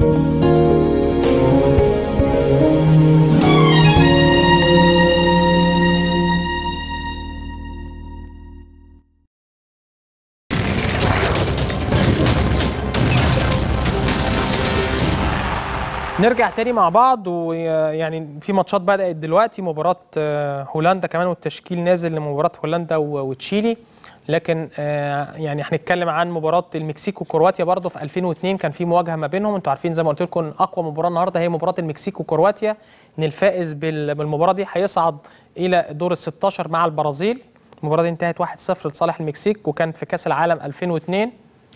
نرجع تاني مع بعض ويعني في ماتشات بدأت دلوقتي مباراة آه، هولندا كمان والتشكيل نازل لمباراة هولندا و- وتشيلي لكن آه، يعني هنتكلم عن مباراة المكسيك وكرواتيا برضه في 2002 كان في مواجهة ما بينهم انتوا عارفين زي ما قلت لكم اقوى مباراة النهارده هي مباراة المكسيك وكرواتيا ان الفائز بال- بالمباراة دي هيصعد الى دور ال 16 مع البرازيل المباراة دي انتهت 1-0 لصالح المكسيك وكانت في كأس العالم 2002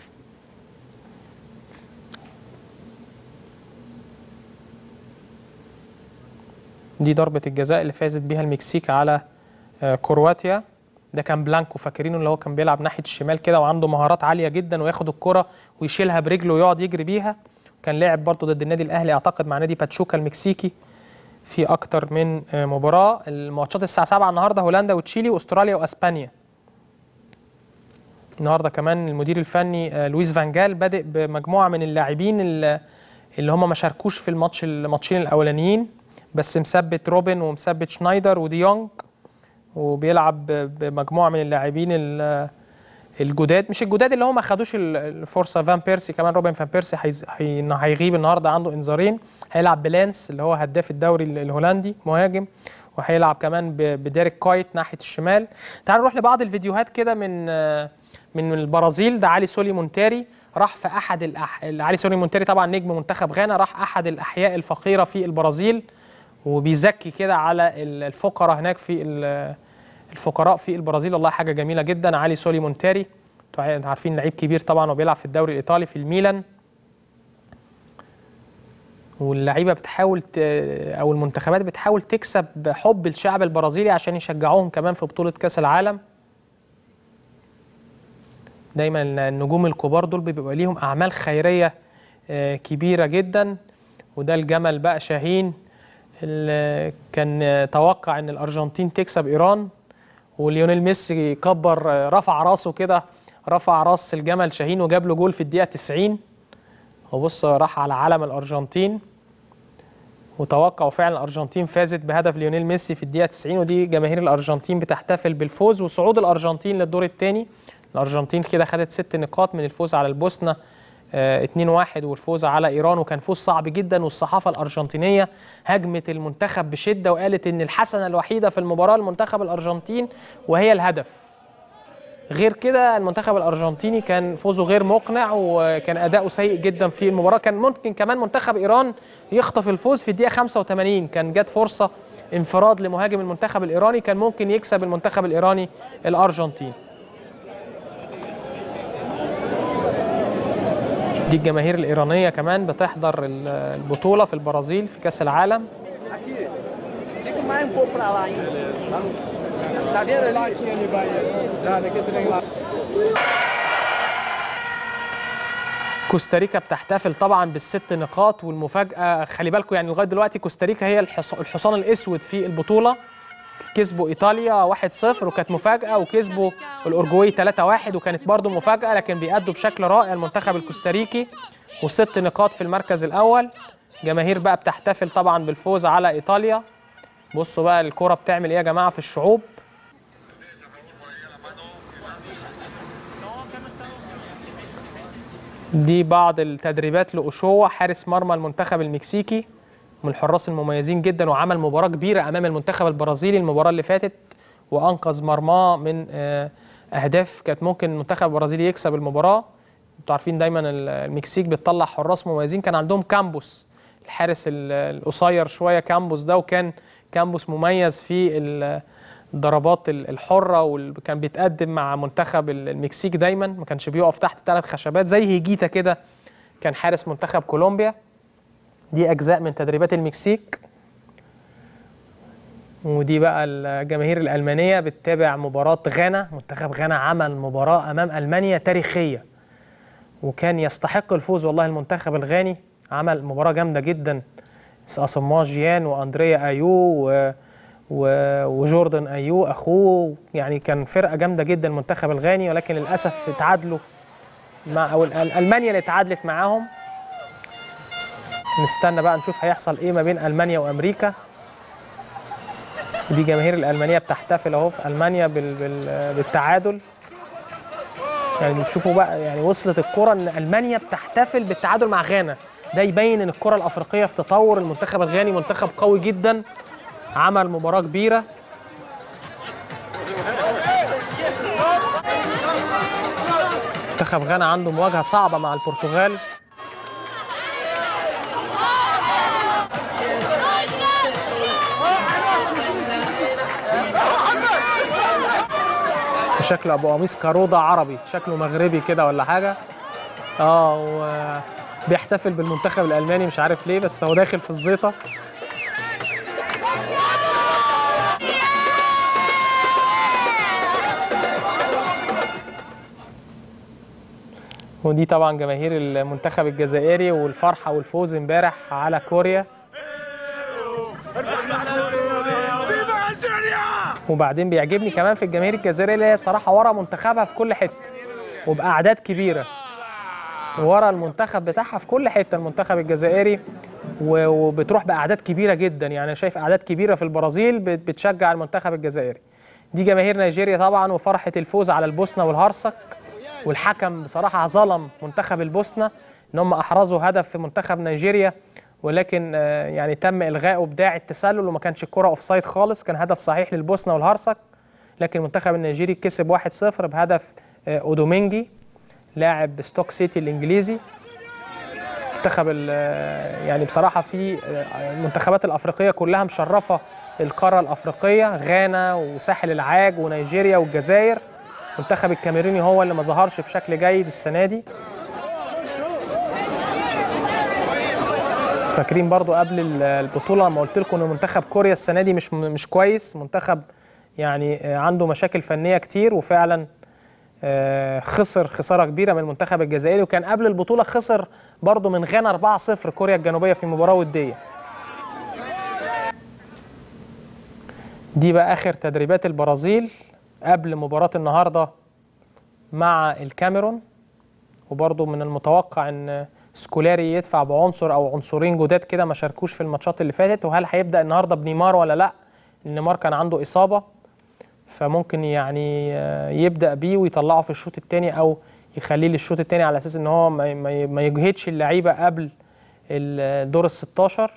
دي ضربة الجزاء اللي فازت بيها المكسيك على آه، كرواتيا ده كان بلانكو فاكرينه اللي هو كان بيلعب ناحية الشمال كده وعنده مهارات عالية جدا وياخد الكرة ويشيلها برجله ويقعد يجري بيها كان لعب برضه ضد النادي الأهلي أعتقد مع نادي باتشوكا المكسيكي في أكتر من آه، مباراة الماتشات الساعة 7 النهاردة هولندا وتشيلي وأستراليا وأسبانيا النهارده كمان المدير الفني آه، لويس فانجال بادئ بمجموعه من اللاعبين اللي اللي هم ما شاركوش في الماتش الماتشين الاولانيين بس مثبت روبن ومثبت شنايدر ودي يونج وبيلعب ب- بمجموعه من اللاعبين ال- الجداد مش الجداد اللي هم ما خدوش ال- الفرصه فان بيرسي كمان روبن فان بيرسي هيز- هي- هيغيب النهارده عنده انذارين هيلعب بلانس اللي هو هداف الدوري ال- الهولندي مهاجم وهيلعب كمان ب- بديريك كايت ناحيه الشمال تعالوا نروح لبعض الفيديوهات كده من آه، من البرازيل ده علي سولي مونتاري راح في احد الأح... علي سولي مونتاري طبعا نجم منتخب غانا راح احد الاحياء الفقيره في البرازيل وبيزكي كده على ال- الفقراء هناك في ال- الفقراء في البرازيل والله حاجه جميله جدا علي سولي مونتاري انتوا عا- عارفين لعيب كبير طبعا وبيلعب في الدوري الايطالي في الميلان واللعيبه بتحاول ت... او المنتخبات بتحاول تكسب حب الشعب البرازيلي عشان يشجعوهم كمان في بطوله كاس العالم دايما النجوم الكبار دول بيبقى ليهم اعمال خيريه آه، كبيره جدا وده الجمل بقى شاهين اللي كان آه، توقع ان الارجنتين تكسب ايران وليونيل ميسي كبر آه، رفع راسه كده رفع راس الجمل شاهين وجاب له جول في الدقيقه 90 وبص راح على علم الارجنتين وتوقعوا فعلا الارجنتين فازت بهدف ليونيل ميسي في الدقيقه 90 ودي جماهير الارجنتين بتحتفل بالفوز وصعود الارجنتين للدور الثاني الارجنتين كده خدت ست نقاط من الفوز على البوسنه آه، 2-1 والفوز على ايران وكان فوز صعب جدا والصحافه الارجنتينيه هاجمت المنتخب بشده وقالت ان الحسنه الوحيده في المباراه المنتخب الارجنتين وهي الهدف غير كده المنتخب الارجنتيني كان فوزه غير مقنع وكان اداؤه سيء جدا في المباراه كان ممكن كمان منتخب ايران يخطف الفوز في الدقيقه 85 كان جت فرصه انفراد لمهاجم المنتخب الايراني كان ممكن يكسب المنتخب الايراني الارجنتين دي الجماهير الايرانيه كمان بتحضر ال- البطوله في البرازيل في كاس العالم Aqui. Fica mais um pouco pra lá ainda. Tá vendo ali? Aqui ele vai. Lá, daquele trem lá. كوستاريكا بتحتفل طبعا بالست نقاط والمفاجاه خلي بالكم يعني لغايه دلوقتي كوستاريكا هي الحص- الحصان الاسود في البطوله كسبوا ايطاليا 1-0 وكانت مفاجاه وكسبوا الاورجواي 3-1 وكانت برضو مفاجاه لكن بيأدوا بشكل رائع المنتخب الكوستاريكي وست نقاط في المركز الاول جماهير بقى بتحتفل طبعا بالفوز على ايطاليا بصوا بقى الكرة بتعمل ايه يا جماعه في الشعوب دي بعض التدريبات لأوشوا حارس مرمى المنتخب المكسيكي من الحراس المميزين جدا وعمل مباراة كبيرة أمام المنتخب البرازيلي المباراة اللي فاتت وأنقذ مرماه من آه، أهداف كانت ممكن المنتخب البرازيلي يكسب المباراة انتوا عارفين دايما ال- المكسيك بتطلع حراس مميزين كان عندهم كامبوس الحارس ال- القصير شوية كامبوس ده وكان كامبوس مميز في ال- الضربات ال- الحرة وكان بيتقدم مع منتخب ال- المكسيك دايما ما كانش بيقف تحت ثلاث خشبات زي هيجيتا كده كان حارس منتخب كولومبيا دي أجزاء من تدريبات المكسيك ودي بقى الجماهير الألمانية بتتابع مباراة غانا منتخب غانا عمل مباراة أمام ألمانيا تاريخية وكان يستحق الفوز والله المنتخب الغاني عمل مباراة جامدة جدا أسماه جيان وأندريا أيو و... و... وجوردن أيو أخوه يعني كان فرقة جامدة جدا المنتخب الغاني ولكن للأسف اتعادلوا مع أو الأل- ألمانيا اللي اتعادلت معاهم نستنى بقى نشوف هيحصل ايه ما بين المانيا وامريكا دي جماهير الالمانيه بتحتفل اهو في المانيا بال بال بالتعادل يعني بتشوفوا بقى يعني وصلت الكره ان المانيا بتحتفل بالتعادل مع غانا ده يبين ان الكره الافريقيه في تطور المنتخب الغاني منتخب قوي جدا عمل مباراه كبيره منتخب غانا عنده مواجهه صعبه مع البرتغال شكل ابو قميص كاروضه عربي شكله مغربي كده ولا حاجه اه و بيحتفل بالمنتخب الالماني مش عارف ليه بس هو داخل في الزيطه ودي طبعا جماهير المنتخب الجزائري والفرحه والفوز امبارح على كوريا وبعدين بيعجبني كمان في الجماهير الجزائريه اللي هي بصراحه ورا منتخبها في كل حته وباعداد كبيره ورا المنتخب بتاعها في كل حته المنتخب الجزائري و- وبتروح باعداد كبيره جدا يعني أنا شايف اعداد كبيره في البرازيل بت- بتشجع المنتخب الجزائري دي جماهير نيجيريا طبعا وفرحه الفوز على البوسنه والهرسك والحكم بصراحه ظلم منتخب البوسنه ان هم احرزوا هدف في منتخب نيجيريا ولكن آه، يعني تم الغائه بداعي التسلل وما كانش الكره اوف سايد خالص كان هدف صحيح للبوسنه والهرسك لكن المنتخب النيجيري كسب 1-0 بهدف آه، اودومينجي لاعب ستوك سيتي الانجليزي منتخب ال- يعني بصراحه في آه، المنتخبات الافريقيه كلها مشرفه القاره الافريقيه غانا وساحل العاج ونيجيريا والجزائر المنتخب الكاميروني هو اللي ما ظهرش بشكل جيد السنه دي فاكرين برضو قبل ال- البطوله لما قلت لكم ان منتخب كوريا السنه دي مش مش كويس منتخب يعني آه، عنده مشاكل فنيه كتير وفعلا آه، خسر خساره كبيره من المنتخب الجزائري وكان قبل البطوله خسر برضو من غانا 4-0 كوريا الجنوبيه في مباراه وديه دي بقى اخر تدريبات البرازيل قبل مباراه النهارده مع الكاميرون وبرضه من المتوقع ان سكولاري يدفع بعنصر او عنصرين جداد كده ما شاركوش في الماتشات اللي فاتت وهل هيبدا النهارده بنيمار ولا لا نيمار كان عنده اصابه فممكن يعني آه، يبدا بيه ويطلعه في الشوط الثاني او يخليه للشوط الثاني على اساس ان هو ما- ما ما يجهدش اللعيبه قبل الدور ال 16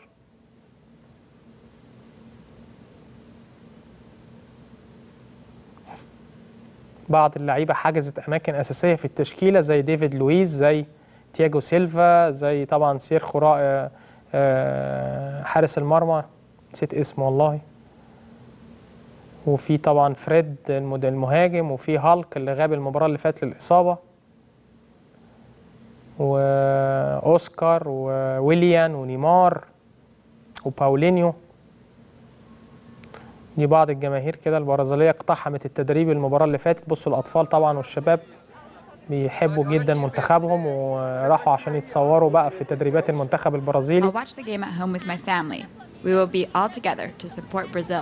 بعض اللعيبه حجزت اماكن اساسيه في التشكيله زي ديفيد لويز زي تياجو سيلفا زي طبعا سيرخو را- آه، آه، حارس المرمى نسيت اسمه والله وفي طبعا فريد المد- المهاجم وفي هالك اللي غاب المباراه اللي فاتت للاصابه واوسكار وويليان ونيمار وباولينيو دي بعض الجماهير كده البرازيليه اقتحمت التدريب المباراه اللي فاتت بصوا الاطفال طبعا والشباب بيحبوا جدا منتخبهم وراحوا عشان يتصوروا بقى في تدريبات المنتخب البرازيلي I'll watch the game at home with my family. We will be all together to support Brazil.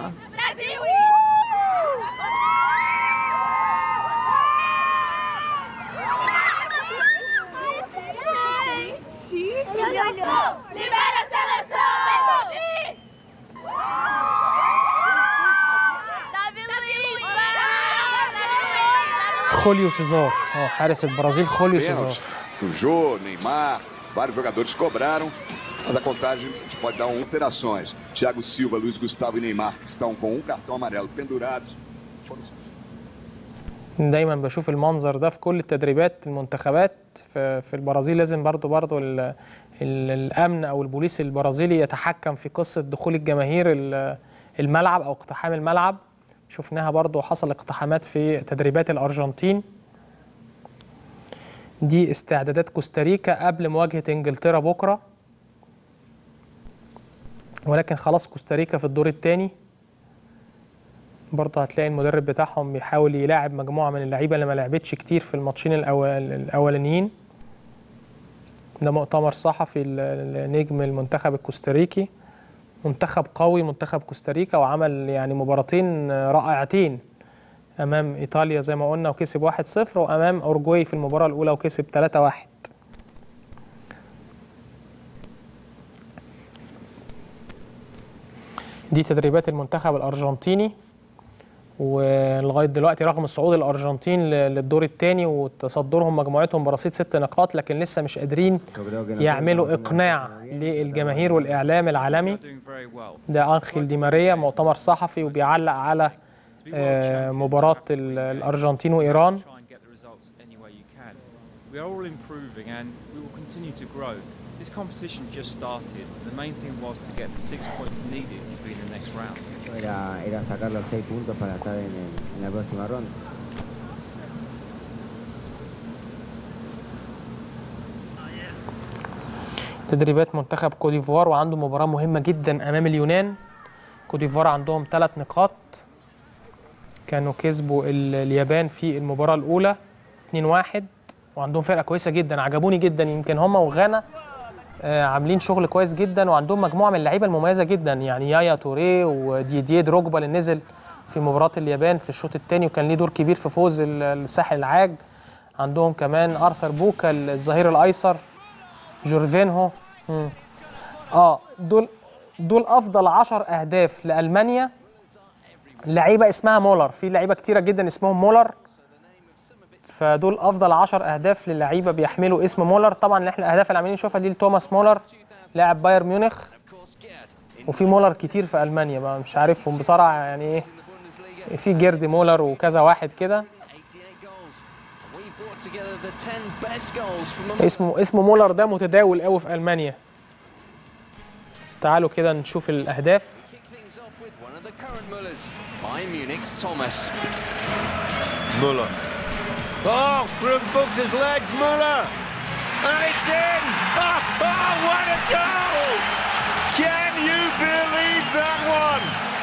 Libera a seleção! Davi Luiz! خوليو سيزار اه حارس البرازيل خوليو سيزار Pênalti. O Jô, Neymar, vários jogadores cobraram. Mas a contagem a gente pode dar alterações. Thiago Silva, Luiz Gustavo e Neymar, que estão com um cartão amarelo pendurados. Foram دايما بشوف المنظر ده في كل التدريبات المنتخبات في, في البرازيل لازم برضو برضو ال ال الامن او البوليس البرازيلي يتحكم في قصه دخول الجماهير ال- الملعب او اقتحام الملعب شفناها برضو حصل اقتحامات في تدريبات الارجنتين دي استعدادات كوستاريكا قبل مواجهه انجلترا بكره ولكن خلاص كوستاريكا في الدور الثاني برضه هتلاقي المدرب بتاعهم بيحاول يلاعب مجموعه من اللعيبه اللي ما لعبتش كتير في الماتشين الأول الاولانيين ده مؤتمر صحفي ل- لنجم المنتخب الكوستاريكي منتخب قوي منتخب كوستاريكا وعمل يعني مباراتين رائعتين امام ايطاليا زي ما قلنا وكسب 1-0 وامام اورجواي في المباراه الاولى وكسب 3-1 دي تدريبات المنتخب الارجنتيني ولغايه دلوقتي رغم الصعود الارجنتين ل- للدور الثاني وتصدرهم مجموعتهم برصيد ست نقاط لكن لسه مش قادرين يعملوا اقناع للجماهير والاعلام العالمي doing very well. ده انخيل دي ماريا مؤتمر صحفي وبيعلق على آه، مباراه ال- الارجنتين وايران Try and get the results any way you can. We are all improving and we will continue to grow. This competition just started. The main thing was to get the six points needed to be in the next round. Era, era sacar los seis puntos para estar en, el- en la próxima ronda. تدريبات منتخب كوديفوار وعنده مباراة مهمة جدا أمام اليونان كوديفوار عندهم ثلاث نقاط كانوا كسبوا ال- اليابان في المباراة الأولى 2-1 وعندهم فرقة كويسة جدا عجبوني جدا يمكن هم وغانا آه، عاملين شغل كويس جدا وعندهم مجموعة من اللعيبة المميزة جدا يعني يايا توريه وديديه دروجبا اللي نزل في مباراة اليابان في الشوط الثاني وكان ليه دور كبير في فوز ال- الساحل العاج عندهم كمان ارثر بوكا الظهير الايسر جورفينهو مم. اه دول دول افضل 10 اهداف لالمانيا لعيبه اسمها مولر في لعيبه كتيره جدا اسمهم مولر فدول افضل 10 اهداف للعيبه بيحملوا اسم مولر طبعا اللي احنا الاهداف اللي عاملين نشوفها دي لتوماس مولر لاعب باير ميونخ وفي مولر كتير في المانيا بقى مش عارفهم بصراحه يعني ايه في جيرد مولر وكذا واحد كده 88 goals. We brought together the 10 best goals from among اسمه اسمه مولر ده متداول قوي في المانيا تعالوا كده نشوف الاهداف kick things off with one of the current Mullers, Bayern Munich's Thomas. Muller. Oh, through Fuchs's legs, Muller. And it's in. Oh, oh, what a goal! Can you believe that one?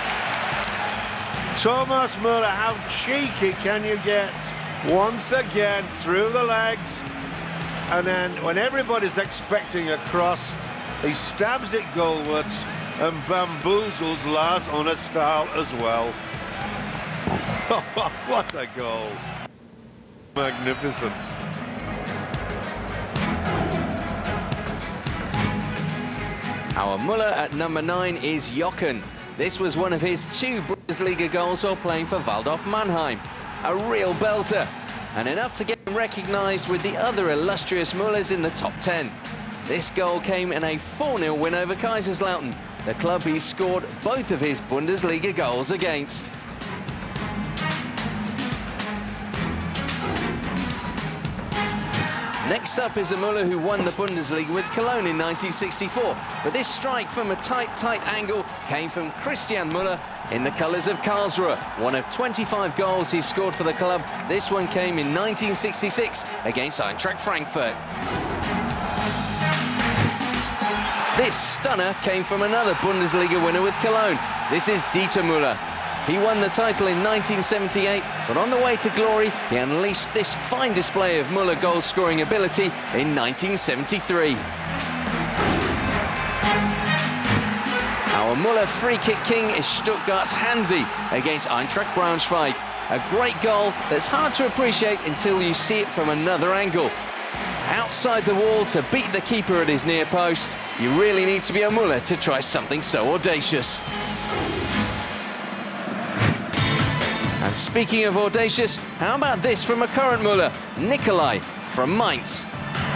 Thomas Muller, how cheeky can you get? Once again, through the legs. And then when everybody's expecting a cross, he stabs it goalwards and bamboozles Lars Onnestal as well. what a goal. Magnificent. Our Muller at number nine is Jochen. This was one of his two Bundesliga goals while playing for Waldorf Mannheim. A real belter, and enough to get him recognised with the other illustrious Mullers in the top 10. This goal came in a 4-0 win over Kaiserslautern, the club he scored both of his Bundesliga goals against. Next up is a Muller who won the Bundesliga with Cologne in 1964. But this strike from a tight, tight angle came from Christian Muller in the colours of Karlsruhe. One of 25 goals he scored for the club. This one came in 1966 against Eintracht Frankfurt. This stunner came from another Bundesliga winner with Cologne. This is Dieter Müller. He won the title in 1978, but on the way to glory, he unleashed this fine display of Müller goal scoring ability in 1973. Our Müller free kick king is Stuttgart's Hansi against Eintracht Braunschweig. A great goal that's hard to appreciate until you see it from another angle. Outside the wall to beat the keeper at his near post, you really need to be a Müller to try something so audacious. And speaking of audacious, how about this from a current Muller, Nikolai from Mainz.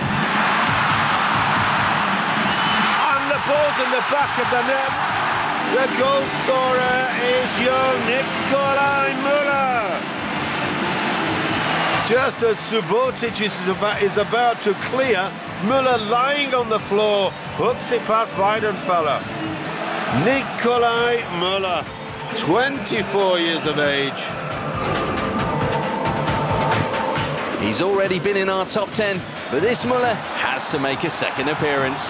And the ball's in the back of the net. The goal scorer is young Nikolai Müller. Just as Subotic is about, is about to clear, Müller lying on the floor hooks it past Weidenfeller. Nikolai Müller, 24 years of age. He's already been in our top 10, but this Muller has to make a second appearance.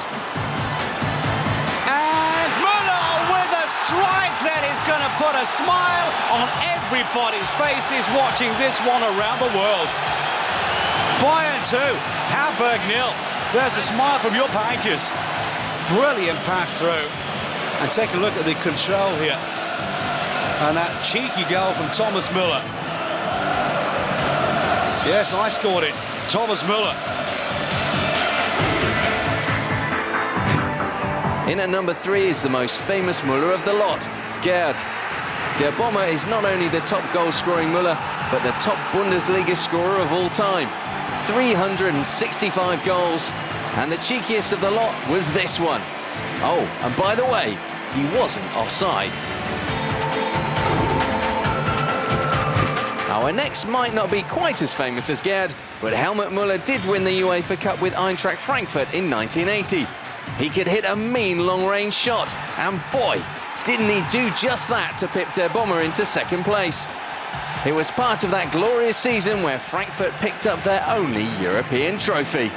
And Muller with a strike that is going to put a smile on everybody's faces watching this one around the world. Bayern 2, Hamburg nil. There's a smile from your Pankers. Brilliant pass through. And take a look at the control here. And that cheeky goal from Thomas Müller. Yes, I scored it. Thomas Müller. In at number three is the most famous Muller of the lot, Gerd. Der Bomber is not only the top goal scoring Muller, but the top Bundesliga scorer of all time. 365 goals, and the cheekiest of the lot was this one. Oh, and by the way, he wasn't offside. Our next might not be quite as famous as Gerd, but Helmut Muller did win the UEFA Cup with Eintracht Frankfurt in 1980. He could hit a mean long-range shot, and boy, didn't he do just that to pip Der Bomber into second place. It was part of that glorious season where Frankfurt picked up their only European trophy.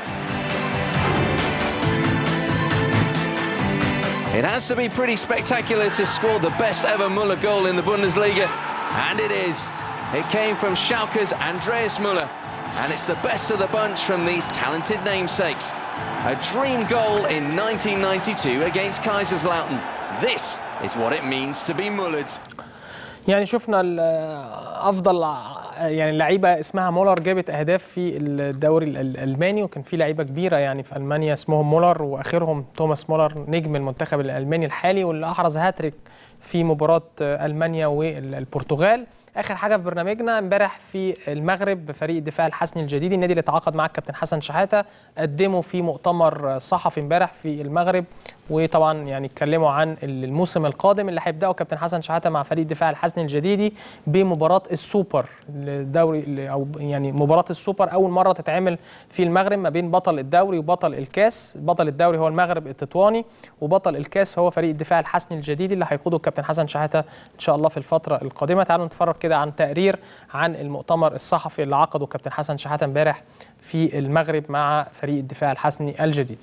It has to be pretty spectacular to score the best ever Muller goal in the Bundesliga, and it is. It came from Schalke's Andreas Muller, and it's the best of the bunch from these talented namesakes. A dream goal in 1992 against Kaiserslautern. This is what it means to be mullered. يعني شفنا ال- افضل ع- يعني لعيبه اسمها مولر جابت اهداف في الدوري ال- الالماني وكان في لعيبه كبيره يعني في المانيا اسمهم مولر واخرهم توماس مولر نجم المنتخب الالماني الحالي واللي احرز هاتريك في مباراه المانيا والبرتغال اخر حاجه في برنامجنا امبارح في المغرب فريق الدفاع الحسني الجديد النادي اللي تعاقد مع الكابتن حسن شحاته قدموا في مؤتمر صحفي امبارح في المغرب وطبعا يعني اتكلموا عن الموسم القادم اللي هيبداه كابتن حسن شحاته مع فريق الدفاع الحسني الجديدي بمباراه السوبر الدوري او يعني مباراه السوبر اول مره تتعمل في المغرب ما بين بطل الدوري وبطل الكاس بطل الدوري هو المغرب التطواني وبطل الكاس هو فريق الدفاع الحسني الجديدي اللي هيقوده الكابتن حسن شحاته ان شاء الله في الفتره القادمه تعالوا نتفرج كده عن تقرير عن المؤتمر الصحفي اللي عقده كابتن حسن شحاته امبارح في المغرب مع فريق الدفاع الحسني الجديدي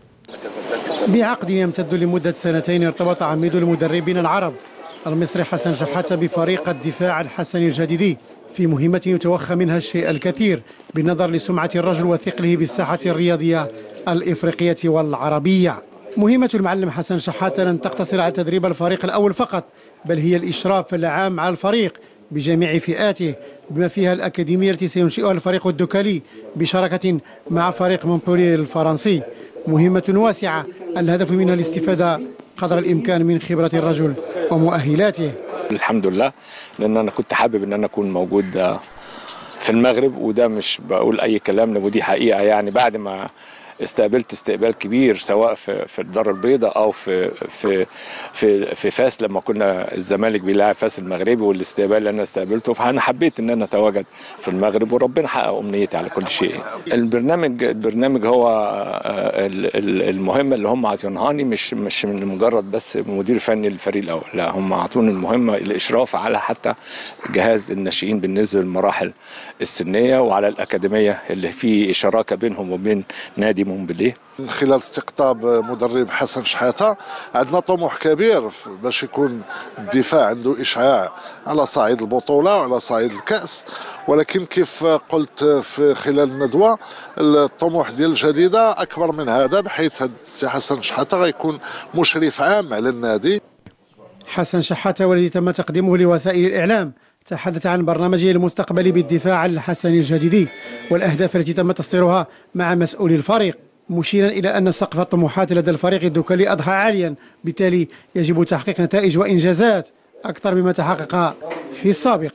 بعقد يمتد لمدة سنتين ارتبط عميد المدربين العرب المصري حسن شحاتة بفريق الدفاع الحسني الجديدي في مهمة يتوخى منها الشيء الكثير بالنظر لسمعة الرجل وثقله بالساحة الرياضية الإفريقية والعربية مهمة المعلم حسن شحاتة لن تقتصر على تدريب الفريق الأول فقط بل هي الإشراف العام على الفريق بجميع فئاته بما فيها الأكاديمية التي سينشئها الفريق الدكالي بشراكة مع فريق مونبولي الفرنسي مهمة واسعة الهدف منها الاستفادة قدر الإمكان من خبرة الرجل ومؤهلاته الحمد لله لان انا كنت حابب ان انا اكون موجود آه، في المغرب وده مش بقول اي كلام ودي حقيقه يعني بعد ما استقبلت استقبال كبير سواء في في الدار البيضاء او في في في في فاس لما كنا الزمالك بيلاعب فاس المغربي والاستقبال اللي انا استقبلته فانا حبيت ان انا اتواجد في المغرب وربنا حقق امنيتي على كل شيء البرنامج البرنامج هو آه، ال- ال- المهمه اللي هم عطينهاني مش مش من مجرد بس مدير فني للفريق الاول لا هم عطوني المهمه الاشراف على حتى جهاز الناشئين بالنسبه للمراحل السنيه وعلى الاكاديميه اللي في شراكه بينهم وبين نادي مونبليه من خلال استقطاب مدرب حسن شحاته عندنا طموح كبير باش يكون الدفاع عنده اشعاع على صعيد البطوله وعلى صعيد الكاس ولكن كيف قلت في خلال الندوه الطموح ديال الجديده اكبر من هذا بحيث هاد السي حسن شحاته غيكون مشرف عام على النادي حسن شحاتة والذي تم تقديمه لوسائل الإعلام تحدث عن برنامجه المستقبلي بالدفاع الحسني الجديدي والأهداف التي تم تسطيرها مع مسؤولي الفريق مشيرا إلى أن سقف الطموحات لدى الفريق الدكالي أضحى عاليا بالتالي يجب تحقيق نتائج وإنجازات أكثر مما تحقق في السابق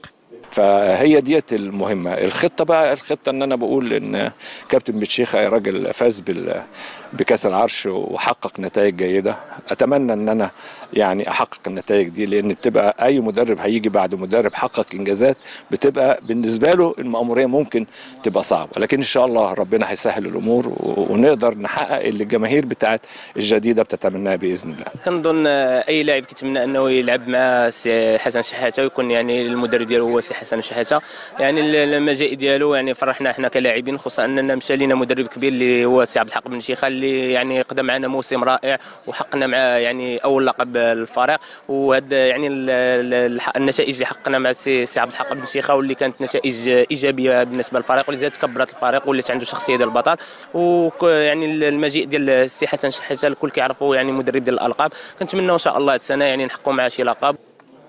فهي ديت المهمه الخطه بقى الخطه ان انا بقول ان كابتن بتشيخه راجل فاز بال بكاس العرش وحقق نتائج جيده اتمنى ان انا يعني احقق النتائج دي لان بتبقى اي مدرب هيجي بعد مدرب حقق انجازات بتبقى بالنسبه له المأموريه ممكن تبقى صعبه لكن ان شاء الله ربنا هيسهل الامور و- ونقدر نحقق اللي الجماهير بتاعت الجديده بتتمناه باذن الله كنظن اي لاعب كيتمنى انه يلعب مع سي حسن شحاته ويكون يعني المدرب ديالو هو سي حسن شحاته يعني ال- المجيء ديالو يعني فرحنا احنا كلاعبين خصوصا اننا مشى لنا مدرب كبير اللي هو سي عبد الحق بن شيخه اللي يعني قدم معنا موسم رائع وحققنا معاه يعني اول لقب الفريق وهذا يعني ال- ال- الح- النتائج اللي حققنا مع سي سي عبد الحق بن شيخه واللي كانت نتائج ايجابيه بالنسبه للفريق واللي زادت كبرت الفريق ولات عنده شخصيه ديال البطل ويعني المجيء ديال السي حسن شحاته الكل كيعرفوا يعني مدرب ديال الالقاب كنتمنى ان شاء الله هذه السنه يعني نحققوا معاه شي لقب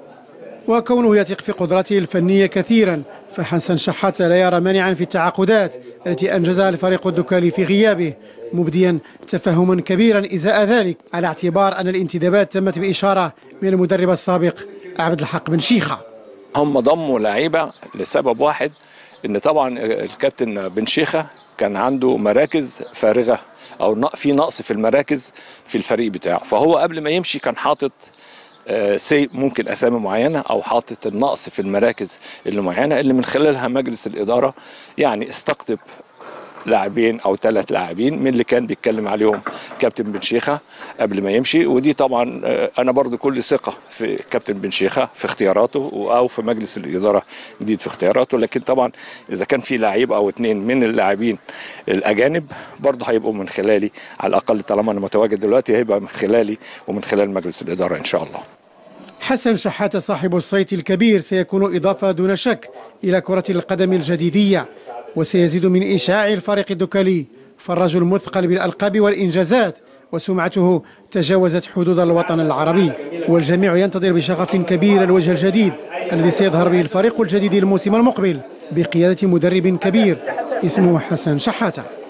وكونه يثق في قدراته الفنية كثيرا فحسن شحاتة لا يرى مانعا في التعاقدات التي أنجزها الفريق الدكالي في غيابه مبديا تفهما كبيرا إزاء ذلك على اعتبار أن الانتدابات تمت بإشارة من المدرب السابق عبد الحق بن شيخة هم ضموا لعيبه لسبب واحد ان طبعا الكابتن بن شيخه كان عنده مراكز فارغه او ن- في نقص في المراكز في الفريق بتاعه فهو قبل ما يمشي كان حاطط آه، سي ممكن اسامي معينه او حاطط النقص في المراكز اللي معينه اللي من خلالها مجلس الاداره يعني استقطب لاعبين او ثلاث لاعبين من اللي كان بيتكلم عليهم كابتن بن شيخه قبل ما يمشي ودي طبعا آه، انا برضو كل ثقه في كابتن بن شيخه في اختياراته او في مجلس الاداره جديد في اختياراته لكن طبعا اذا كان في لعيب او اثنين من اللاعبين الاجانب برضو هيبقوا من خلالي على الاقل طالما انا متواجد دلوقتي هيبقى من خلالي ومن خلال مجلس الاداره ان شاء الله حسن شحاتة صاحب الصيت الكبير سيكون إضافة دون شك إلى كرة القدم الجديدية وسيزيد من إشعاع الفريق الدكالي فالرجل مثقل بالألقاب والإنجازات وسمعته تجاوزت حدود الوطن العربي والجميع ينتظر بشغف كبير الوجه الجديد الذي سيظهر به الفريق الجديد الموسم المقبل بقيادة مدرب كبير اسمه حسن شحاتة